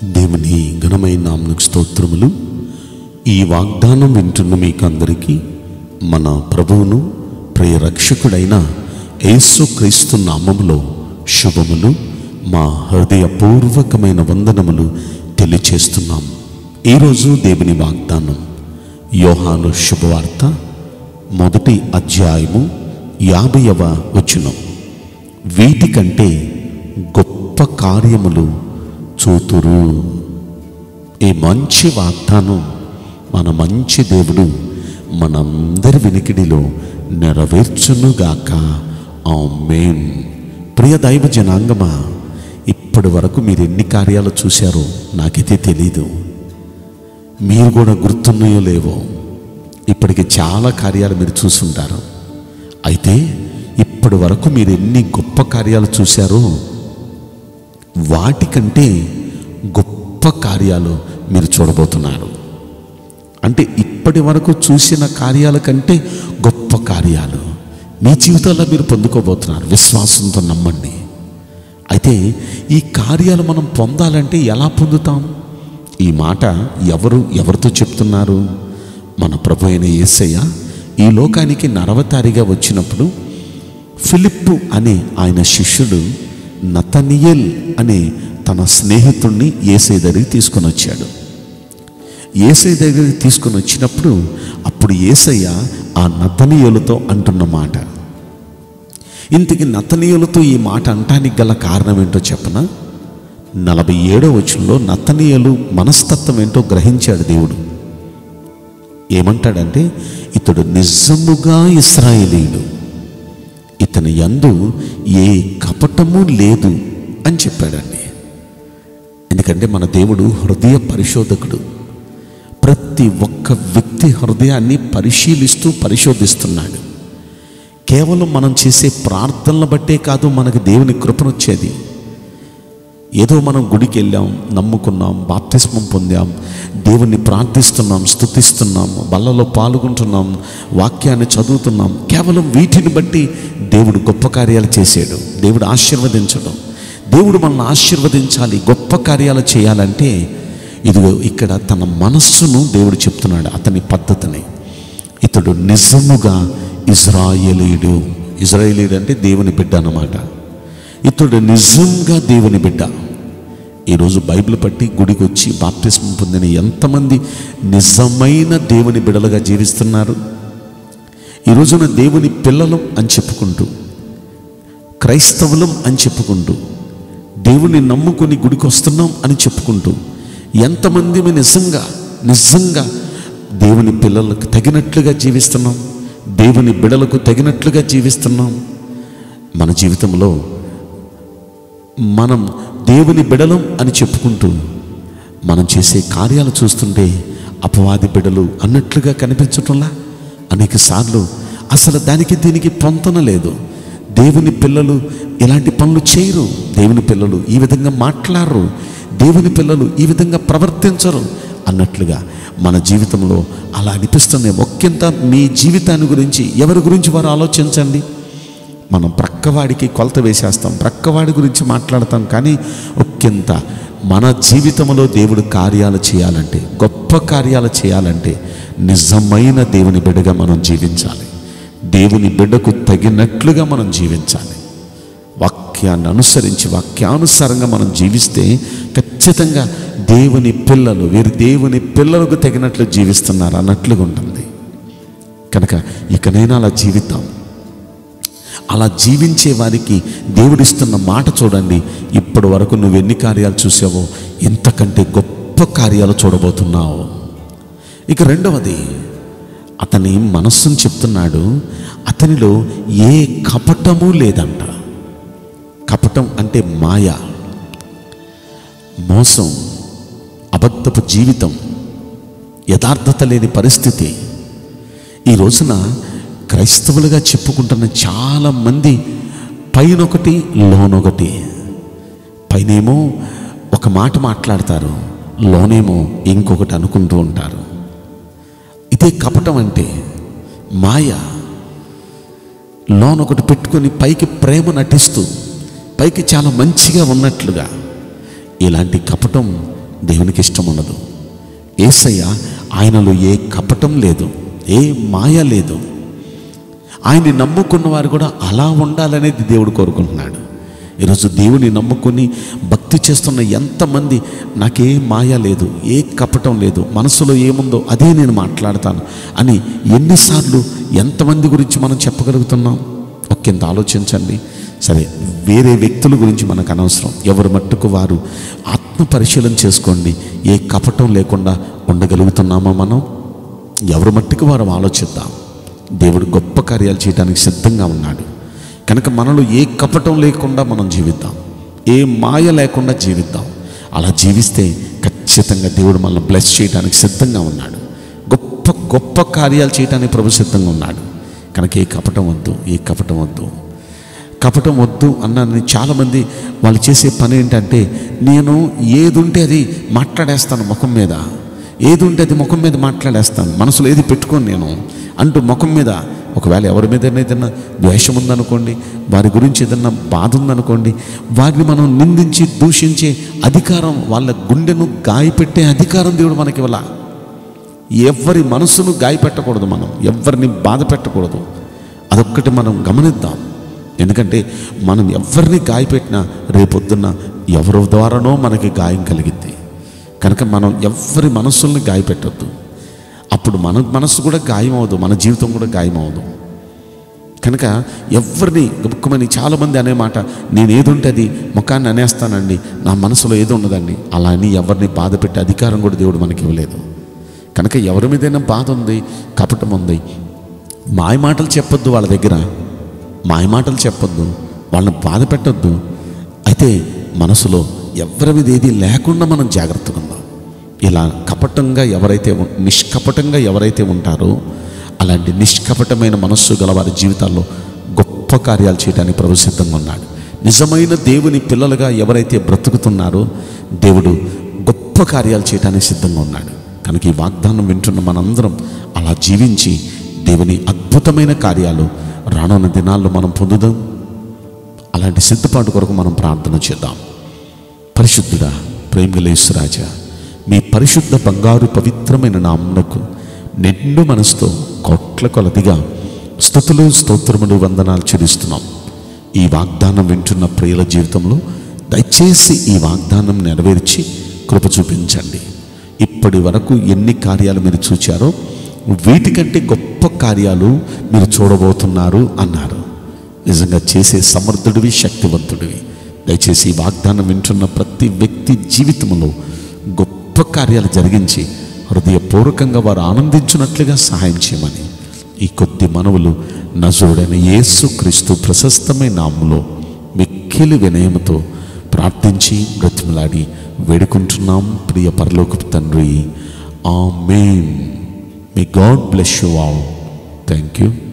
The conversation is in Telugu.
దేవుని ఘనమైన నామకు స్తోత్రములు ఈ వాగ్దానం వింటున్న మీకు అందరికీ మన ప్రభువును ప్రియ రక్షకుడైన యేసుక్రీస్తు నామములో శుభములు మా హృదయపూర్వకమైన వందనములు తెలియచేస్తున్నాం ఈరోజు దేవుని వాగ్దానం యోహాను శుభవార్త మొదటి అధ్యాయము యాభైవ వచనం వీటికంటే గొప్ప కార్యములు చూతురు ఈ మంచి వాగ్దానం మన మంచి దేవుడు మనందరి వినికిడిలో నెరవేర్చునుగాక ఆమేన్ ప్రియ దైవ జనాంగమా ఇప్పటి వరకు మీరు ఎన్ని కార్యాలు చూశారో నాకైతే తెలీదు మీరు కూడా గుర్తున్నాయో లేవో ఇప్పటికి చాలా కార్యాలు మీరు చూసుంటారు అయితే ఇప్పటి వరకు మీరు ఎన్ని గొప్ప కార్యాలు చూశారో వాటికంటే గొప్ప కార్యాలు మీరు చూడబోతున్నారు అంటే ఇప్పటి వరకు చూసిన కార్యాల కంటే గొప్ప కార్యాలు మీ జీవితంలో మీరు పొందుకోబోతున్నారు విశ్వాసంతో నమ్మండి అయితే ఈ కార్యాలు మనం పొందాలంటే ఎలా పొందుతాం ఈ మాట ఎవరు ఎవరితో చెప్తున్నారు మన ప్రభు అయిన యేసయ్య ఈ లోకానికి నరవతారిగా వచ్చినప్పుడు ఫిలిప్పు అనే ఆయన శిష్యుడు నతనియల్ అనే తన స్నేహితుణ్ణి ఏసై దగ్గరికి తీసుకొని వచ్చాడు ఏసై దగ్గరికి తీసుకొని వచ్చినప్పుడు అప్పుడు ఏసయ్య ఆ నతనీయులతో అంటున్న మాట ఇంతకి నతనీయులతో ఈ మాట అంటానికి గల కారణం ఏంటో చెప్పనా నలభై ఏడో వచనంలో నతనీయులు మనస్తత్వం ఏంటో గ్రహించాడు దేవుడు ఏమంటాడంటే ఇతడు నిజముగా ఇస్రాయేలీయుడు ఇతని యందు ఏ కపటము లేదు అని చెప్పాడండి ఎందుకంటే మన దేవుడు హృదయ పరిశోధకుడు ప్రతి ఒక్క వ్యక్తి హృదయాన్ని పరిశీలిస్తూ పరిశోధిస్తున్నాడు కేవలం మనం చేసే ప్రార్థనలు బట్టే కాదు మనకు దేవుని కృపనొచ్చేది ఏదో మనం గుడికి వెళ్ళాం నమ్ముకున్నాం బాప్తిస్మం పొందాం దేవుణ్ణి ప్రార్థిస్తున్నాం స్తుతిస్తున్నాం బల్లలో పాల్గొంటున్నాం వాక్యాన్ని చదువుతున్నాం కేవలం వీటిని బట్టి దేవుడు గొప్ప కార్యాలు చేసాడు దేవుడు ఆశీర్వదించడం దేవుడు మనల్ని ఆశీర్వదించాలి గొప్ప కార్యాలు చేయాలంటే ఇదిగో ఇక్కడ తన మనస్సును దేవుడు చెప్తున్నాడు అతని పద్ధతిని ఇతడు నిజముగా ఇజ్రాయేలీయుడు ఇజ్రాయేలీయుడు అంటే దేవుని బిడ్డ అన్నమాట ఇతడు నిజంగా దేవుని బిడ్డ ఈరోజు బైబిల్ పట్టి గుడికి వచ్చి బాప్తిస్మం పొందిన ఎంతమంది నిజమైన దేవుని బిడలుగా జీవిస్తున్నారు ఈ రోజున దేవుని పిల్లలం అని చెప్పుకుంటూ క్రైస్తవులం అని చెప్పుకుంటూ దేవుని నమ్ముకొని గుడికి వస్తున్నాం అని చెప్పుకుంటూ ఎంతమంది మేము నిజంగా నిజంగా దేవుని పిల్లలకు తగినట్లుగా జీవిస్తున్నాం దేవుని బిడలకు తగినట్లుగా జీవిస్తున్నాం మన జీవితంలో మనం దేవుని బిడలం అని చెప్పుకుంటూ మనం చేసే కార్యాలు చూస్తుంటే అపవాది బిడలు అన్నట్లుగా కనిపించటంలా అనేక సార్లు అసలు దానికి దీనికి పొంతన లేదు దేవుని పిల్లలు ఇలాంటి పనులు చేయరు దేవుని పిల్లలు ఈ విధంగా మాట్లాడరు దేవుని పిల్లలు ఈ విధంగా ప్రవర్తించరు అన్నట్లుగా మన జీవితంలో అలా అనిపిస్తుంది ఒక్కింత మీ జీవితాన్ని గురించి ఎవరి గురించి వారు ఆలోచించండి మనం ప్రక్కవాడికి కొలత వేసేస్తాం ప్రక్కవాడి గురించి మాట్లాడతాం కానీ ఒక్కింత మన జీవితంలో దేవుడు కార్యాలు చేయాలంటే గొప్ప కార్యాలు చేయాలంటే నిజమైన దేవుని బిడ్డగా మనం జీవించాలి దేవుని బిడ్డకు తగినట్లుగా మనం జీవించాలి వాక్యాన్ని అనుసరించి వాక్యానుసారంగా మనం జీవిస్తే ఖచ్చితంగా దేవుని పిల్లలు వీరు దేవుని పిల్లలకు తగినట్లు జీవిస్తున్నారు అన్నట్లుగా ఉంటుంది కనుక ఇకనైనా అలా జీవితాం అలా జీవించే వారికి దేవుడిస్తున్న మాట చూడండి ఇప్పటి వరకు నువ్వు ఎన్ని కార్యాలు చూసావో ఇంతకంటే గొప్ప కార్యాలు చూడబోతున్నావు ఇక రెండవది అతని మనస్సును చెప్తున్నాడు అతనిలో ఏ కపటము లేదంట కపటం అంటే మాయ మోసం అబద్ధపు జీవితం యథార్థత లేని పరిస్థితి ఈ రోజున క్రైస్తవులుగా చెప్పుకుంటున్న చాలామంది పైనొకటి లోనొకటి పైనేమో ఒక మాట మాట్లాడతారు లోనేమో ఇంకొకటి అనుకుంటూ ఉంటారు ఇదే కపటం అంటే మాయ లోన్ ఒకటి పెట్టుకొని పైకి ప్రేమ నటిస్తూ పైకి చాలా మంచిగా ఉన్నట్లుగా ఇలాంటి కపటం దేవునికి ఇష్టం ఉండదు ఏసయ్య ఆయనలో ఏ కపటం లేదు ఏ మాయ లేదు ఆయన్ని నమ్ముకున్న వారు కూడా అలా ఉండాలనేది దేవుడు కోరుకుంటున్నాడు ఈరోజు దేవుని నమ్ముకొని భక్తి చేస్తున్న ఎంతమంది నాకే మాయ లేదు ఏ కపటం లేదు మనసులో ఏముందో అదే నేను మాట్లాడతాను అని ఎన్నిసార్లు ఎంతమంది గురించి మనం చెప్పగలుగుతున్నాం ఒకంత ఆలోచించండి సరే వేరే వ్యక్తుల గురించి మనకు అనవసరం ఎవరు మట్టుకు వారు ఆత్మ పరిశీలన చేసుకోండి ఏ కపటం లేకుండా ఉండగలుగుతున్నామా మనం ఎవరు మట్టుకు వారు ఆలోచిద్దాం దేవుడు గొప్ప కార్యాలు చేయడానికి సిద్ధంగా ఉన్నాడు కనుక మనలో ఏ కపటం లేకుండా మనం జీవిద్దాం ఏ మాయ లేకుండా జీవిద్దాం అలా జీవిస్తే ఖచ్చితంగా దేవుడు మనల్ని బ్లెస్ చేయడానికి సిద్ధంగా ఉన్నాడు గొప్ప గొప్ప కార్యాలు చేయడానికి ప్రభు సిద్ధంగా ఉన్నాడు కనుక ఏ కపటం వద్దు ఏ కపటం వద్దు కపటం వద్దు అన్నని చాలామంది వాళ్ళు చేసే పని ఏంటంటే నేను ఏది ఉంటే అది మాట్లాడేస్తాను ముఖం మీద ఏది ఉంటే అది ముఖం మీద మాట్లాడేస్తాను మనసులో ఏది పెట్టుకోను నేను అంటూ ముఖం మీద ఒకవేళ ఎవరి మీద ఏదైనా ద్వేషం ఉందనుకోండి వారి గురించి ఏదన్నా బాధ ఉందనుకోండి వారిని మనం నిందించి దూషించే అధికారం వాళ్ళ గుండెను గాయపెట్టే అధికారం దేవుడు మనకి ఇవ్వాల ఎవరి మనసును గాయపెట్టకూడదు మనం ఎవరిని బాధ పెట్టకూడదు అదొక్కటి మనం గమనిద్దాం ఎందుకంటే మనం ఎవరిని గాయపెట్టినా రేపొద్దున్న ఎవరి ద్వారానో మనకి గాయం కలిగిద్ది కనుక మనం ఎవరి మనస్సుల్ని గాయపెట్టద్దు అప్పుడు మన మనస్సు కూడా గాయం అవ్వదు మన జీవితం కూడా గాయం అవ్వదు కనుక ఎవరిని గబుక్కుమని చాలామంది అనే మాట నేను ఏది ఉంటే అది ముఖాన్ని అనేస్తానండి నా మనసులో ఏది ఉండదండి అలా అని ఎవరిని బాధ పెట్టే అధికారం కూడా దేవుడు మనకి ఇవ్వలేదు కనుక ఎవరి మీదైనా బాధ ఉంది కపటం ఉంది మాయ మాటలు చెప్పొద్దు వాళ్ళ దగ్గర మాయ మాటలు చెప్పొద్దు వాళ్ళని బాధ పెట్టొద్దు అయితే మనసులో ఎవరి మీద ఏది లేకుండా మనం జాగ్రత్తగా ఉందాం ఇలా కపటంగా ఎవరైతే ఉం- నిష్కపటంగా ఎవరైతే ఉంటారో అలాంటి నిష్కపటమైన మనస్సు గల వారి జీవితాల్లో గొప్ప కార్యాలు చేయడానికి ప్రభు సిద్ధంగా ఉన్నాడు నిజమైన దేవుని పిల్లలుగా ఎవరైతే బ్రతుకుతున్నారో దేవుడు గొప్ప కార్యాలు చేయడానికి సిద్ధంగా ఉన్నాడు కనుక ఈ వాగ్దానం వింటున్న మనందరం అలా జీవించి దేవుని అద్భుతమైన కార్యాలు రానున్న దినాల్లో మనం పొందుదాం అలాంటి సిద్ధపాటు కొరకు మనం ప్రార్థన చేద్దాం పరిశుద్ధుడా ప్రేమలేశ్వరాజా మీ పరిశుద్ధ బంగారు పవిత్రమైన నామునకు నిండు మనసుతో కోట్ల కొలదిగా స్థుతులు స్తోత్రములు వందనాలు చెల్లిస్తున్నాం ఈ వాగ్దానం వింటున్న ప్రియుల జీవితంలో దయచేసి ఈ వాగ్దానం నెరవేర్చి కృప చూపించండి ఇప్పటి వరకు ఎన్ని కార్యాలు మీరు చూచారో వీటికంటే గొప్ప కార్యాలు మీరు చూడబోతున్నారు అన్నారు నిజంగా చేసే సమర్థుడివి శక్తివంతుడివి దయచేసి ఈ వాగ్దానం వింటున్న ప్రతి వ్యక్తి జీవితంలో గొప్ప కార్యాలు జరిగించి హృదయపూర్వకంగా వారు ఆనందించినట్లుగా సహాయం చేయమని ఈ కొద్ది మనవులు నజరుడైన యేసు క్రీస్తు ప్రశస్తమైన నామములో మిక్కిలి వినయముతో ప్రార్థించి బ్రతిమలాడి వేడుకుంటున్నాం ప్రియ పరలోకపు తండ్రి amen may God bless you all thank you